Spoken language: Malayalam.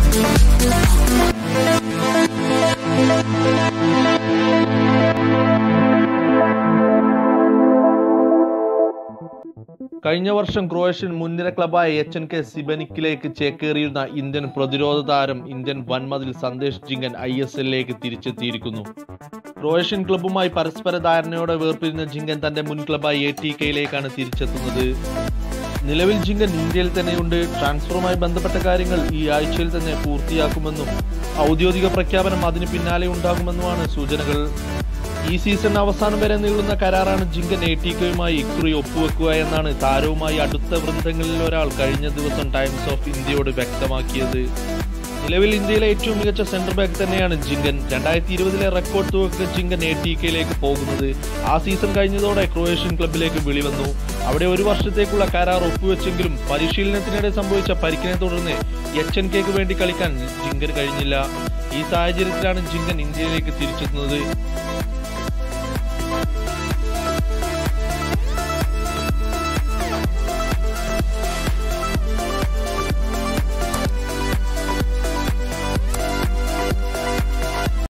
കഴിഞ്ഞ വർഷം ക്രൊയേഷ്യൻ മുൻനിര ക്ലബായ എച്ച് എൻ കെ സിബനിക്കിലേക്ക് ചേക്കേറിയിരുന്ന ഇന്ത്യൻ പ്രതിരോധ താരം ഇന്ത്യൻ വൻമതിൽ സന്ദേശ് ജിങ്കൻ ഐ എസ് എല്ലിലേക്ക് തിരിച്ചെത്തിയിരിക്കുന്നു ക്രൊയേഷ്യൻ ക്ലബ്ബുമായി പരസ്പര ധാരണയോടെ വേർപിരിഞ്ഞ ജിങ്കൻ തന്റെ മുൻ ക്ലബായ എ ടി കെയിലേക്കാണ് തിരിച്ചെത്തുന്നത് നിലവിൽ ജിങ്കൻ ഇന്ത്യയിൽ തന്നെയുണ്ട് ട്രാൻസ്ഫറുമായി ബന്ധപ്പെട്ട കാര്യങ്ങൾ ഈ ആഴ്ചയിൽ തന്നെ പൂർത്തിയാക്കുമെന്നും ഔദ്യോഗിക പ്രഖ്യാപനം അതിന് പിന്നാലെ ഉണ്ടാകുമെന്നുമാണ് സൂചനകൾ ഈ സീസൺ അവസാനം വരെ നീളുന്ന കരാറാണ് ജിങ്കൻ എ ടി കെയുമായി ഇക്കുറി ഒപ്പുവെക്കുക എന്നാണ് താരവുമായി അടുത്ത വൃന്ദങ്ങളിൽ ഒരാൾ കഴിഞ്ഞ ദിവസം ടൈംസ് ഓഫ് ഇന്ത്യയോട് വ്യക്തമാക്കിയത് നിലവിൽ ഇന്ത്യയിലെ ഏറ്റവും മികച്ച സെന്റർ ബാക്ക് തന്നെയാണ് ജിങ്കൻ രണ്ടായിരത്തി ഇരുപതിലെ റെക്കോർഡ് തുകക്ക് ജിങ്കൻ എ ടി കെയിലേക്ക് പോകുന്നത് ആ സീസൺ കഴിഞ്ഞതോടെ ക്രൊയേഷ്യൻ ക്ലബിലേക്ക് വിളി വന്നു അവിടെ ഒരു വർഷത്തേക്കുള്ള കരാർ ഒപ്പുവെച്ചെങ്കിലും പരിശീലനത്തിനിടെ സംഭവിച്ച പരിക്കിനെ തുടർന്ന് എച്ച് എൻ കെക്ക് വേണ്ടി കളിക്കാൻ ജിങ്കൻ കഴിഞ്ഞില്ല ഈ സാഹചര്യത്തിലാണ് ജിങ്കൻ ഇന്ത്യയിലേക്ക് തിരിച്ചെത്തുന്നത്